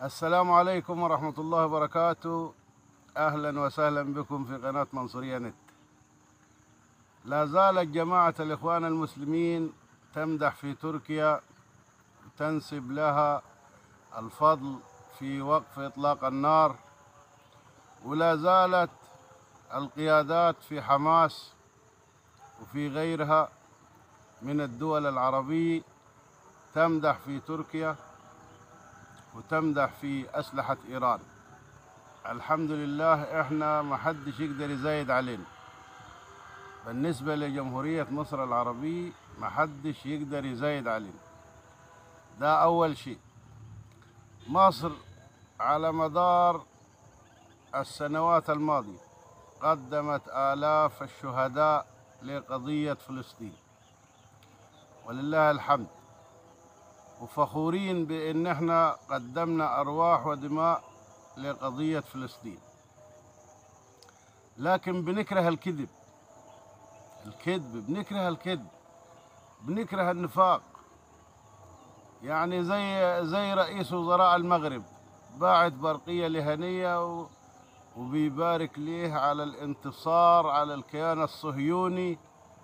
السلام عليكم ورحمة الله وبركاته أهلا وسهلا بكم في قناة منصورية نت لا زالت جماعة الإخوان المسلمين تمدح في تركيا تنسب لها الفضل في وقف إطلاق النار ولا زالت القيادات في حماس وفي غيرها من الدول العربية تمدح في تركيا وتمدح في أسلحة إيران الحمد لله إحنا ما حدش يقدر يزايد علينا بالنسبة لجمهورية مصر العربية ما حدش يقدر يزايد علينا ده أول شيء مصر على مدار السنوات الماضية قدمت آلاف الشهداء لقضية فلسطين ولله الحمد وفخورين بأن احنا قدمنا أرواح ودماء لقضية فلسطين لكن بنكره الكذب الكذب بنكره الكذب بنكره النفاق يعني زي زي رئيس وزراء المغرب باعت برقية لهنية و وبيبارك ليه على الانتصار على الكيان الصهيوني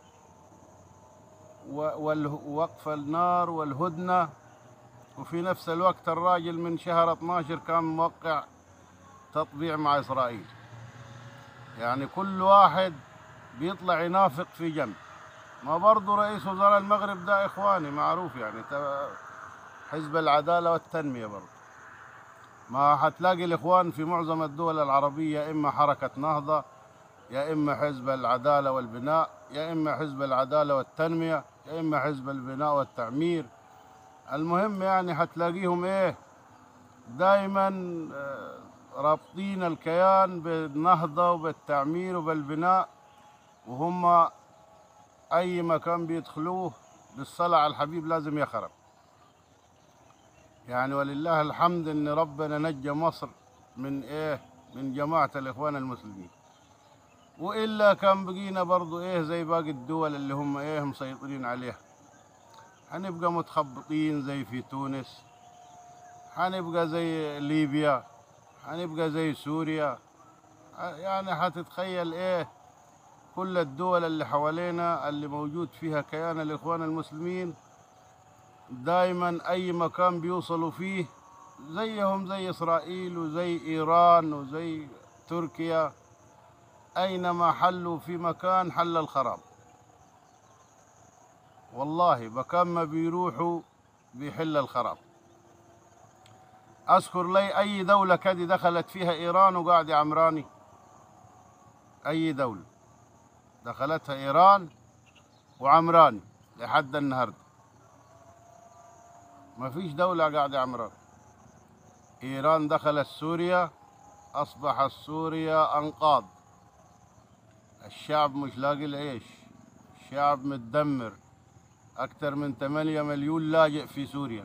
ووقف النار والهدنة وفي نفس الوقت الراجل من شهر 12 كان موقع تطبيع مع إسرائيل يعني كل واحد بيطلع ينافق في جنب ما برضو رئيس وزراء المغرب ده إخواني معروف يعني حزب العدالة والتنمية برضو ما حتلاقي الإخوان في معظم الدول العربية يا إما حركة نهضة يا إما حزب العدالة والبناء يا إما حزب العدالة والتنمية يا إما حزب البناء والتعمير المهم يعني حتلاقيهم إيه دائما رابطين الكيان بالنهضة وبالتعمير وبالبناء وهم أي مكان بيدخلوه بالصلاة على الحبيب لازم يخرب يعني ولله الحمد ان ربنا نجى مصر من ايه من جماعة الاخوان المسلمين والا كان بقينا برضو ايه زي باقي الدول اللي هم ايه مسيطرين عليها حنبقى متخبطين زي في تونس حنبقى زي ليبيا حنبقى زي سوريا يعني حتتخيل ايه كل الدول اللي حوالينا اللي موجود فيها كيان الاخوان المسلمين دائما اي مكان بيوصلوا فيه زيهم زي اسرائيل وزي ايران وزي تركيا اينما حلوا في مكان حل الخراب والله مكان ما بيروحوا بيحل الخراب اذكر لي اي دوله كده دخلت فيها ايران وقاعد عمراني اي دوله دخلتها ايران وعمراني لحد النهارده ما فيش دولة قاعدة عمران إيران دخلت سوريا أصبحت سوريا أنقاض الشعب مش لاقي العيش الشعب متدمر أكثر من 8 مليون لاجئ في سوريا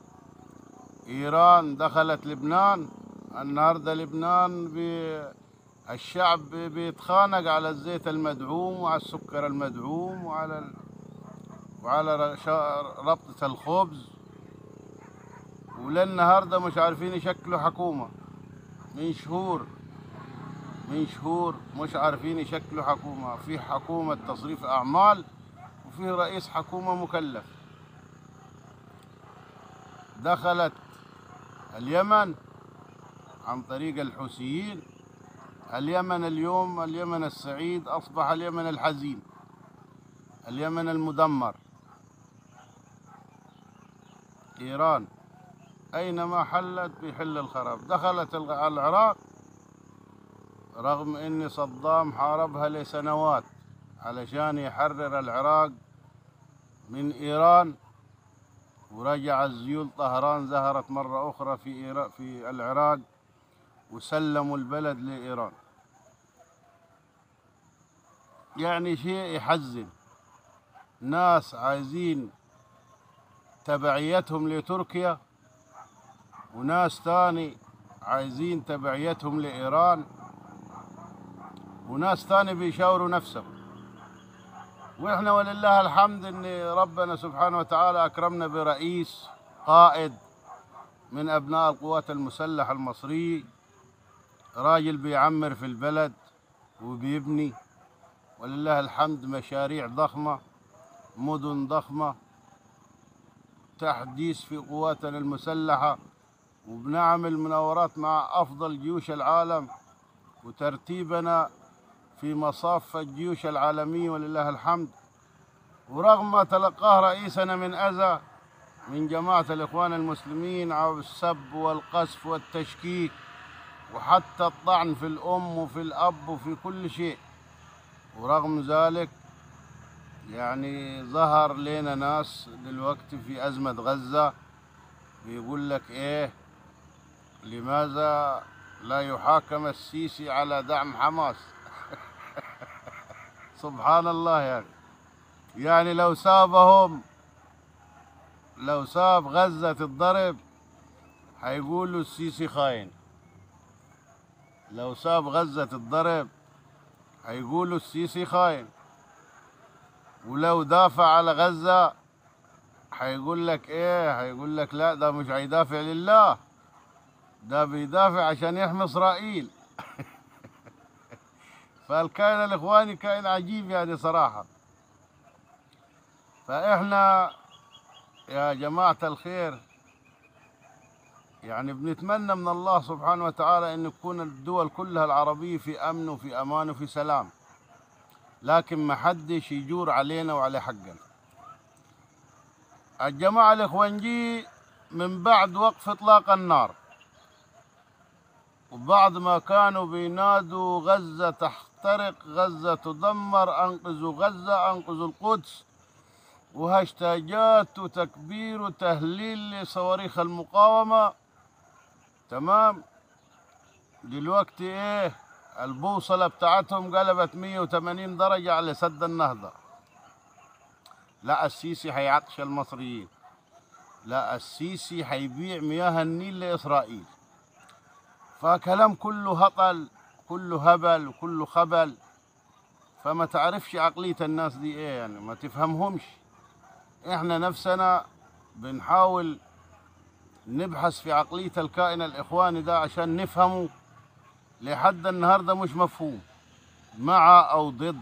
إيران دخلت لبنان النهاردة لبنان بي الشعب بيتخانق على الزيت المدعوم وعلى السكر المدعوم وعلى ال... وعلى ربطة الخبز وللنهارده مش عارفين يشكلوا حكومة من شهور من شهور مش عارفين يشكلوا حكومة في حكومة تصريف أعمال وفي رئيس حكومة مكلف دخلت اليمن عن طريق الحوثيين اليمن اليوم اليمن السعيد أصبح اليمن الحزين اليمن المدمر إيران أينما حلت بيحل الخراب دخلت العراق رغم أن صدام حاربها لسنوات علشان يحرر العراق من إيران ورجع الزيول طهران ظهرت مرة أخرى في في العراق وسلموا البلد لإيران يعني شيء يحزن ناس عايزين تبعيتهم لتركيا وناس تاني عايزين تبعيتهم لإيران وناس تاني بيشاوروا نفسهم واحنا ولله الحمد ان ربنا سبحانه وتعالى اكرمنا برئيس قائد من أبناء القوات المسلحة المصرية راجل بيعمر في البلد وبيبني ولله الحمد مشاريع ضخمة مدن ضخمة تحديث في قواتنا المسلحة وبنعمل مناورات مع أفضل جيوش العالم وترتيبنا في مصاف الجيوش العالمية ولله الحمد ورغم ما تلقاه رئيسنا من أذى من جماعة الإخوان المسلمين على السب والقذف والتشكيك وحتى الطعن في الأم وفي الأب وفي كل شيء ورغم ذلك يعني ظهر لنا ناس دلوقتي في أزمة غزة بيقول لك إيه لماذا لا يحاكم السيسي على دعم حماس سبحان الله يعني يعني لو سابهم لو ساب غزة تتضرب هيقولوا السيسي خاين لو ساب غزة تتضرب هيقولوا السيسي خاين ولو دافع على غزة هيقول لك ايه هيقول لك لا ده مش هيدافع لله ده بيدافع عشان يحمي اسرائيل فالكائن الاخواني كائن عجيب يعني صراحه فاحنا يا جماعه الخير يعني بنتمنى من الله سبحانه وتعالى ان تكون الدول كلها العربيه في امن وفي امان وفي سلام لكن ما حدش يجور علينا وعلى حقنا الجماعه الاخوانجي من بعد وقف اطلاق النار وبعد ما كانوا بينادوا غزة تحترق غزة تدمر أنقذوا غزة أنقذوا القدس وهاشتاجات وتكبير وتهليل لصواريخ المقاومة تمام دلوقتي ايه البوصلة بتاعتهم قلبت 180 درجة على سد النهضة لا السيسي هيعطش المصريين لا السيسي هيبيع مياه النيل لإسرائيل فكلام كله هطل كله هبل وكله خبل فما تعرفش عقلية الناس دي ايه يعني ما تفهمهمش احنا نفسنا بنحاول نبحث في عقلية الكائن الإخواني ده عشان نفهمه لحد النهاردة مش مفهوم مع أو ضد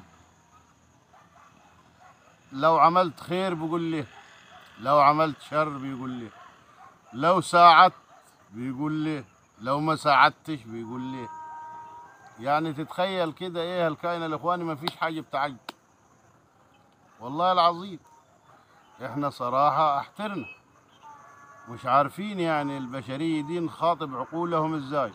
لو عملت خير بيقول لي لو عملت شر بيقول لي لو ساعدت بيقول لي لو ما ساعدتش بيقول لي يعني تتخيل كده ايه الكائن الاخواني ما فيش حاجه بتعجب والله العظيم احنا صراحه احترنا مش عارفين يعني البشريه دي نخاطب عقولهم ازاي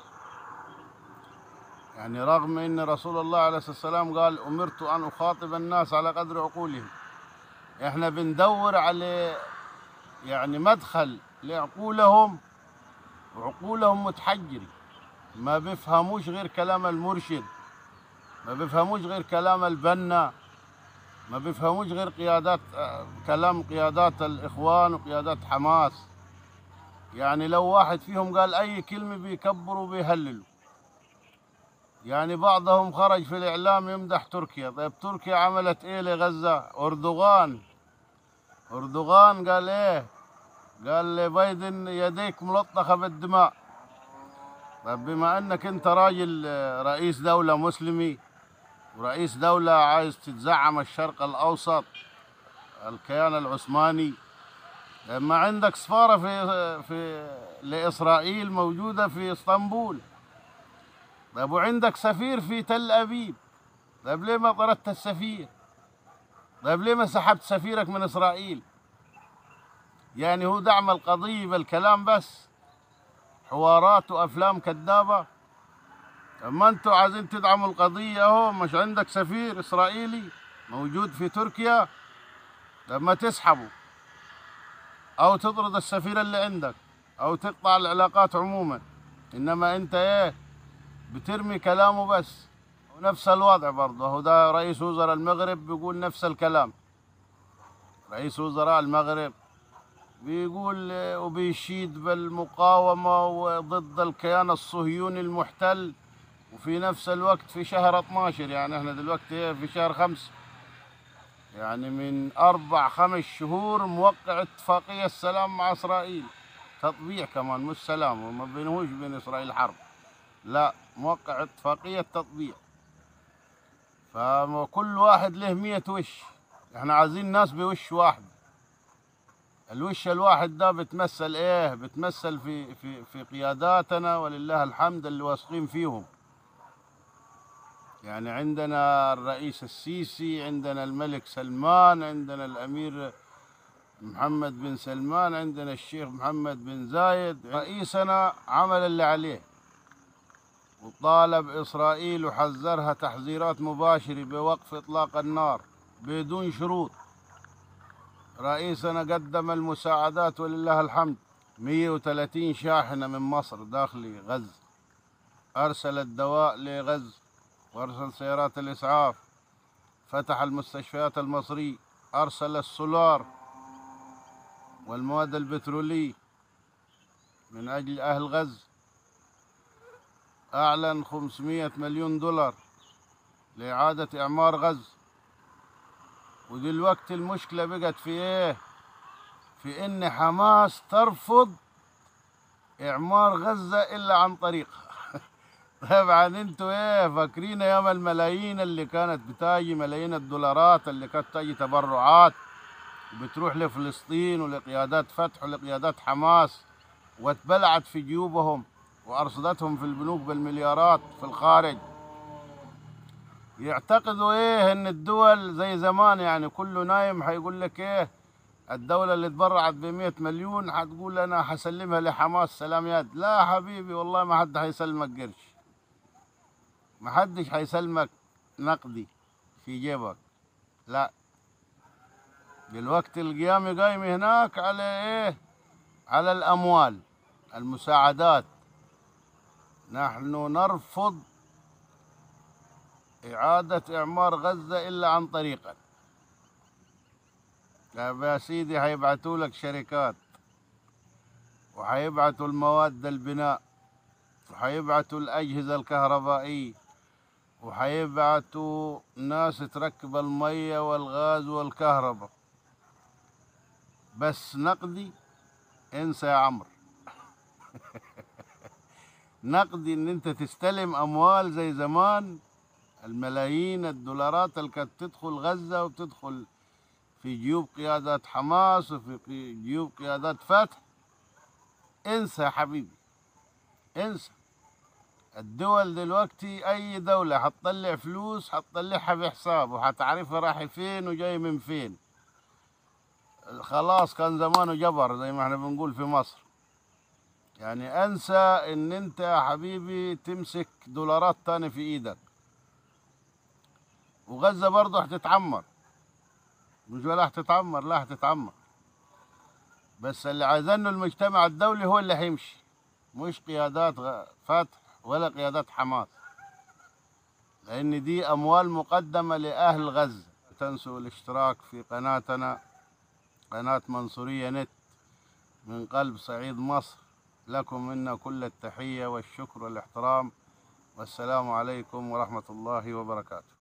يعني رغم ان رسول الله عليه الصلاه والسلام قال امرت ان اخاطب الناس على قدر عقولهم احنا بندور على يعني مدخل لعقولهم وعقولهم متحجرة ما بيفهموش غير كلام المرشد ما بيفهموش غير كلام البنا ما بيفهموش غير قيادات آه، كلام قيادات الإخوان وقيادات حماس يعني لو واحد فيهم قال أي كلمة بيكبروا وبيهللوا يعني بعضهم خرج في الإعلام يمدح تركيا طيب تركيا عملت إيه لغزة أردوغان أردوغان قال إيه قال لي بايدن يديك ملطخة بالدماء طيب بما انك انت راجل آه، رئيس دولة مسلمي ورئيس دولة عايز تتزعم الشرق الاوسط الكيان العثماني ما عندك سفارة في في لإسرائيل موجودة في اسطنبول طيب وعندك سفير في تل أبيب طيب ليه ما طردت السفير طيب ليه ما سحبت سفيرك من إسرائيل يعني هو دعم القضية بالكلام بس حوارات وأفلام كذابة أما أنتوا عايزين تدعموا القضية أهو مش عندك سفير إسرائيلي موجود في تركيا لما تسحبه أو تطرد السفير اللي عندك أو تقطع العلاقات عموما إنما أنت إيه بترمي كلامه بس ونفس الوضع برضه هو ده رئيس وزراء المغرب بيقول نفس الكلام رئيس وزراء المغرب بيقول وبيشيد بالمقاومة وضد الكيان الصهيوني المحتل وفي نفس الوقت في شهر 12 يعني احنا دلوقتي في شهر خمس يعني من أربع خمس شهور موقع اتفاقية السلام مع إسرائيل تطبيع كمان مش سلام وما بينهوش بين إسرائيل حرب لا موقع اتفاقية تطبيع فكل واحد له مية وش احنا عايزين ناس بوش واحد الوش الواحد ده بتمثل ايه بتمثل في في في قياداتنا ولله الحمد اللي واثقين فيهم يعني عندنا الرئيس السيسي عندنا الملك سلمان عندنا الامير محمد بن سلمان عندنا الشيخ محمد بن زايد رئيسنا عمل اللي عليه وطالب إسرائيل وحذرها تحذيرات مباشرة بوقف إطلاق النار بدون شروط رئيسنا قدم المساعدات ولله الحمد 130 شاحنة من مصر داخل غزة أرسل الدواء لغزة وأرسل سيارات الإسعاف فتح المستشفيات المصرية أرسل السولار والمواد البترولية من أجل أهل غزة أعلن 500 مليون دولار لإعادة إعمار غزة ودلوقتي المشكلة بقت في إيه؟ في إن حماس ترفض إعمار غزة إلا عن طريقها طبعا انتوا ايه فاكرين ايام الملايين اللي كانت بتاجي ملايين الدولارات اللي كانت تاجي تبرعات بتروح لفلسطين ولقيادات فتح ولقيادات حماس واتبلعت في جيوبهم وارصدتهم في البنوك بالمليارات في الخارج يعتقدوا ايه ان الدول زي زمان يعني كله نايم حيقول لك ايه الدولة اللي تبرعت ب 100 مليون حتقول انا حسلمها لحماس سلام يد لا يا حبيبي والله ما حد حيسلمك قرش ما حدش حيسلمك نقدي في جيبك لا دلوقتي القيام قايم هناك على ايه على الاموال المساعدات نحن نرفض إعادة إعمار غزة إلا عن طريقا طيب يا سيدي حيبعتوا لك شركات وحيبعتوا المواد البناء وحيبعتوا الأجهزة الكهربائية وحيبعتوا ناس تركب المية والغاز والكهرباء بس نقدي انسى يا عمرو نقدي ان انت تستلم اموال زي زمان الملايين الدولارات اللي كانت تدخل غزة وتدخل في جيوب قيادات حماس وفي جيوب قيادات فتح انسى يا حبيبي انسى الدول دلوقتي اي دولة حتطلع فلوس حتطلعها بحساب وحتعرفها رايح فين وجاي من فين خلاص كان زمانه جبر زي ما احنا بنقول في مصر يعني انسى ان انت يا حبيبي تمسك دولارات تاني في ايدك وغزة برضه هتتعمر مش ولا هتتعمر لا هتتعمر بس اللي عايزينه المجتمع الدولي هو اللي هيمشي مش قيادات غ- فتح ولا قيادات حماس لأن دي أموال مقدمة لأهل غزة لا تنسوا الاشتراك في قناتنا قناة منصورية نت من قلب صعيد مصر لكم منا كل التحية والشكر والاحترام والسلام عليكم ورحمة الله وبركاته